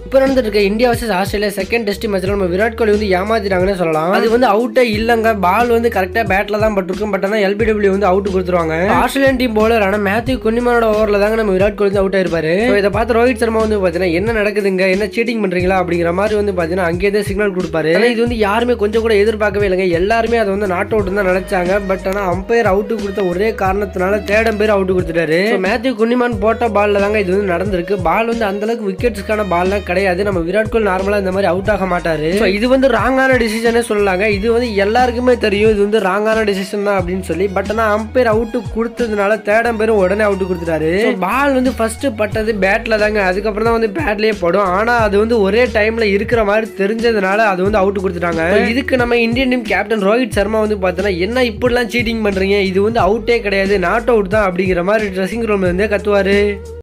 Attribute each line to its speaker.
Speaker 1: இப்போ நடந்துட்டு இருக்க India versus Australia second test மேட்ச்ல நம்ம விராட் கோலி வந்து ஏமாத்திட்டாங்கன்னு சொல்லலாம் அது வந்து அவுட்டே இல்லைங்க பால் வந்து கரெக்டாக பேட்டில் தான் பட்டிருக்கும் பட் ஆனால் எல்பிடபிள்யூ வந்து அவுட் கொடுத்துருவாங்க ஆஸ்திரேலியன் டீம் போலர் ஆனால் மேத்யூ குன்னிமானோட ஓவரில் தாங்க நம்ம விராட் கோலி வந்து அவுட் ஆயிருப்பாரு So இதை பார்த்து ரோஹித் சர்மா வந்து பார்த்தீங்கன்னா என்ன நடக்குதுங்க என்ன சீட்டிங் பண்றீங்களா அப்படிங்கிற மாதிரி வந்து பார்த்தீங்கன்னா அங்கேயே தான் சிக்னல் கொடுப்பாரு ஆனா இது வந்து யாருமே கொஞ்சம் கூட எதிர்பார்க்கவே இல்லைங்க எல்லாருமே அதை வந்து நாட் அவுட் தான் நினைச்சாங்க பட் ஆனால் அம்பையர் அவுட் கொடுத்த ஒரே காரணத்தினால தேடம் பேர் அவுட் கொடுத்துட்டாரு So மேத்யூ குன்னிமான் போட்ட பால்ல தாங்க இது வந்து நடந்திருக்கு பால் வந்து அந்த அளவுக்கு விக்கெட்ஸ்க்கான பால்லாம் கிடையாது நம்ம விராட் கோலி நார்மலா இந்த மாதிரி அவுட் ஆக மாட்டாரு So இது வந்து ராங்கான டிசிஷனே சொல்லலாங்க இது வந்து எல்லாருக்குமே தெரியும் இது வந்து ராங்கான டிசிஷன் தான் அப்படின்னு சொல்லி பட் ஆனால் அம்பையர் அவுட் கொடுத்ததுனால தேடம் பேரும் உடனே அவுட் கொடுத்துட்டாரு பால் வந்து ஃபர்ஸ்ட் பட்டது பேட்ல தாங்க அதுக்கப்புறம் தான் வந்து பேட்லயே படும் ஆனா அது வந்து ஒரே டைம்ல இருக்கிற மாதிரி தெரிஞ்சதுனால அது வந்து அவுட் கொடுத்துட்டாங்க So இதுக்கு நம்ம Indian team captain Rohit Sharma வந்து பார்த்தோன்னா என்ன இப்படிலாம் சீட்டிங் பண்றீங்க இது வந்து அவுட்டே கிடையாது நாட் அவுட் தான் அப்படிங்கிற மாதிரி ட்ரெஸ்ஸிங் ரூம்ல இருந்தே கத்துவாரு